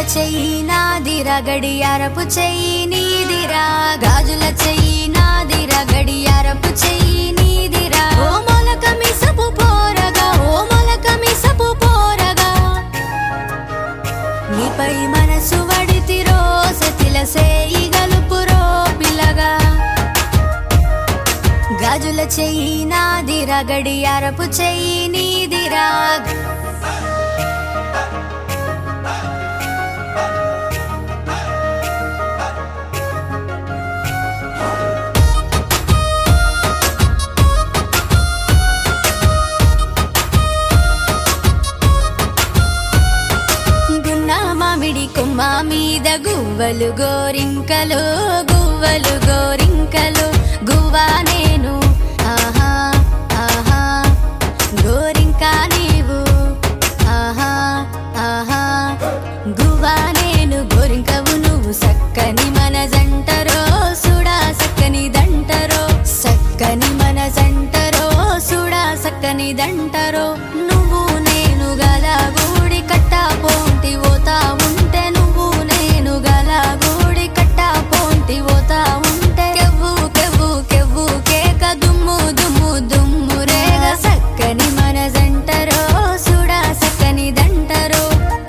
చెయ్యి నాదిరా గడియారపు చెయ్యి నీదిరా గాజుల చెయ్యి నాదిరా గడియారపు చెయ్యి నీదిరా ఓ మొలక మిసపు పోరగా ఓ మొలక మిసపు పోరగా నీపై మనసు వడితిరో సతిల సేయి గలుపురో పిల్లగా గాజుల చెయ్యి నాదిరా గడియారపు చెయ్యి నీదిరా గున్న మామిడి కొమ్మ మీద గువ్వలు గోరింకలు గువ్వలు గోరింకలు గువ్వా నేను ఆహా ఆహా గోరింక నీవు ఆహా ఆహా గువ్వా నేను గోరింకవు నువ్వు సక్కని మన జంటరో సుడా సక్కని దంటరో సక్కని మన జంటరో సుడా సక్కని దంటరో నువ్వు నేను గల గూడి కట్ట పోంటి పోతా ఉంటే నువ్వు నేను గల గూడి కట్ట పోంటి పోతా ఉంటే కెవ్వు కెవ్వు కెవ్వు కేక దుమ్ము దుమ్ము దుమ్ము రేగ సక్కని మన జంటరో సుడా సక్కని దంటరో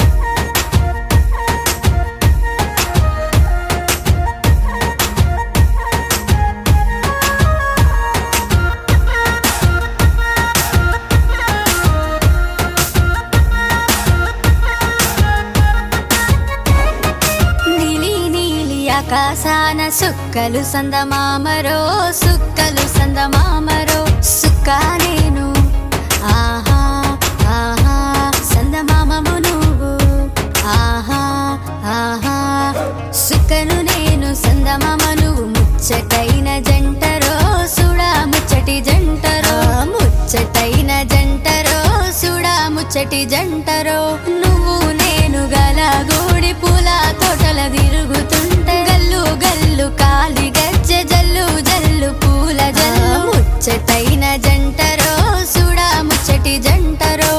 నీలి నీలి ఆకాశాన సుక్కలు సందమామరో సుక్కలు సందమామరో సుక్క నేను ఆహా ఆహా సందమామము నువ్వు ఆహా ఆహా సుక్కను నేను సందమామ నువ్వు ముచ్చటైన జంటరో సుడా ముచ్చటి జంటరో ముచ్చటైన జంటరో సుడా ముచ్చటి జంటరో నువ్వు నేను గల గూడి పూల తోటల తిరుగుతుంటే గల్లు గల్లు కాలి గజ్జె జల్లు జల్లు పూల జల్లు ముచ్చటైన జంటరో సుడా ముచ్చటి జంటరో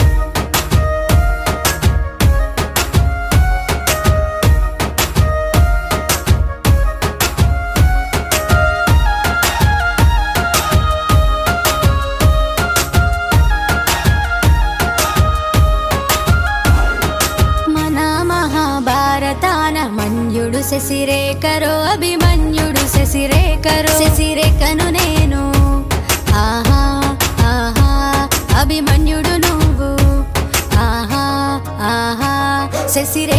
మన మహాభారతాన మన్యుడు శశిరేఖరో అభిమన్యుడు శశిరేఖరో శశిరేఖను నేను ఆహా ఆహా అభిమన్యుడు నువ్వు ఆహా ఆహా శశిరే